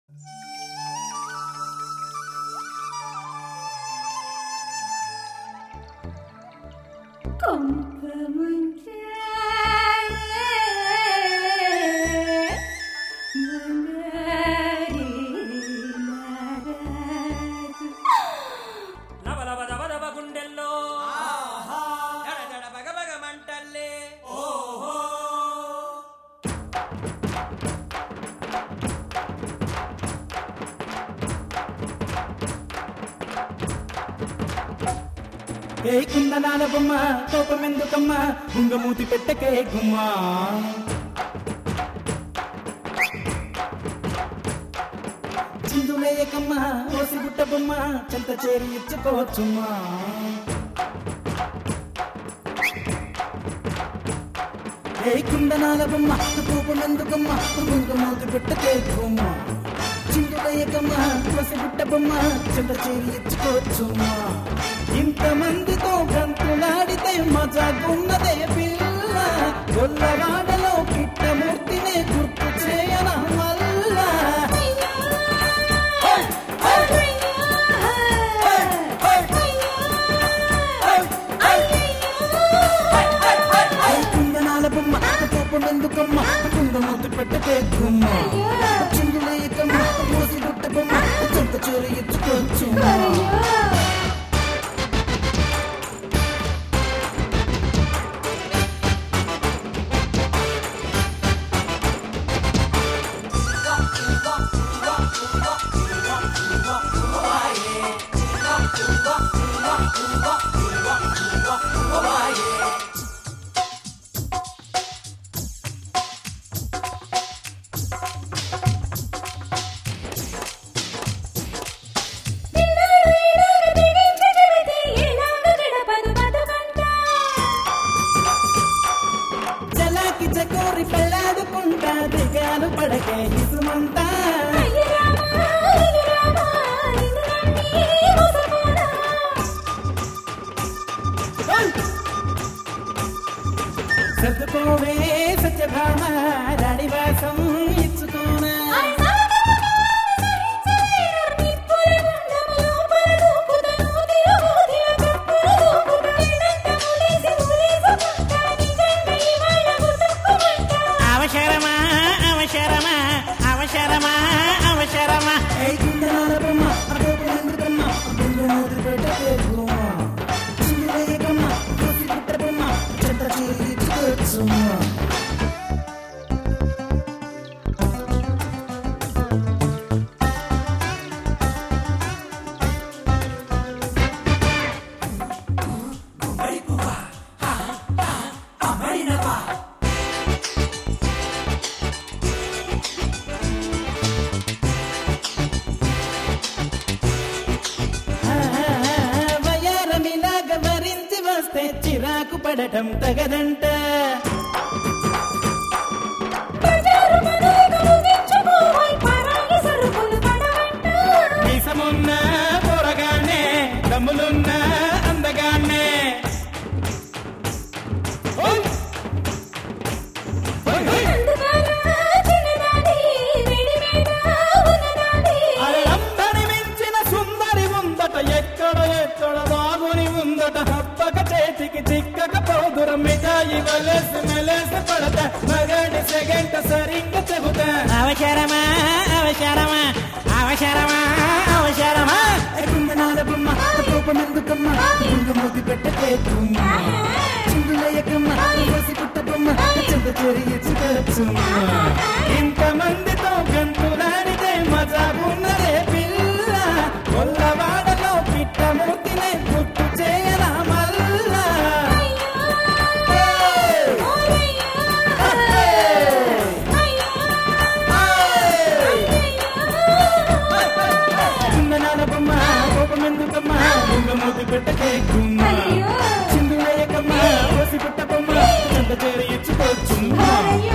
కొంపముంచే లవ లవ దవ దవ గుండెల్లో దడ దడ బగ బగ మంటల్లే ఏ కుందనాల బొమ్మ కోపమెందుకమ్మ గుంగమూతి పెట్టకే గుమ్మా చిందులేయకమ్మ ఓసి గుట్ట బొమ్మ చెంత చేరి ఇచ్చుకోవచ్చుమ్మా ఏ కుందనాల బొమ్మ కోపమెందుకమ్మ గుంగమూతి పెట్టకే గుమ్మ చిందులేయకమ్మ ఓసి గుట్ట బొమ్మ చెంత చేరి ఇచ్చుకోవచ్చుమ్మా ఇంతమందితో గంతులాడితే మజాగున్నదే పిల్ల గొల్లవాడలో కిట్టమూర్తినే గుర్తు చేయన వల్ల కుందనాల బొమ్మ కోపం ఎందుకమ్మ కుందమూతి పెట్టకే గుమ్మ చిందులేయకమ్మ మోసి గుట్ట బొమ్మ చెంత చేరి ఇచ్చుకోవచ్చు జలాకి చకోరి పెళ్ళాడుకుంటా దిగాలు పడకే ఇసుమంతా సర్దుకోవే సత్యభామ రాణివాసం ఇచ్చుకోనా అవసరమా అవసరమా అవసరమా అవసరమా ఏ కుందనాల బొమ్మ అడోపు ఎందుకమ్మ గుండె మూతి పెట్టకే గుమ్మ చిందులేయకమ్మ కోసి గుట్ట బొమ్మ చెత్త చీరి ఇచ్చుకోవచ్చుమ్మా వయారమిలాగ వరించి వస్తే చిరాకు పడటం తగదంట దేశమున్న పొరగానే దమ్ములున్న అందగానే ఓయ్! ఓయ్, ఓయ్! అల్లందరి మించిన సుందరి ఉందట ఎక్కడ ఎక్కడ బాగుని ఉందట హప్పక చేతికి చిక్కక పోదుర మిఠాయి వలసి మెలసి పడత మగడి సెగంట సరిగ్గా చెబుతా అవసరమా అవసరమా అవసరమా అవసరమా కుందనాల బొమ్మ కోపం ఎందుకమ్మ కుంగమూతి పెట్టకే గుమ్మ చిందులయ్యకమ్మ కోసి పుట్ట బొమ్మ చెంత చేరి ఇచ్చుకోవచ్చుమ్మ ఇంతమందితో గంతులాడితే మజాగున్నదే పిల్ల కొల్లవాడలో పిట్టమూర్తినే గుర్తు చేయరా మల్లా కుందనాల బొమ్మ కోపం ఎందుకమ్మ కుంగమూతి పెట్టకే గుమ్మ చిందులయ్యకమ్మ కోసి పుట్ట బొమ్మ చెంత చేరి ఇచ్చుకోవచ్చుమ్మ అయ్యో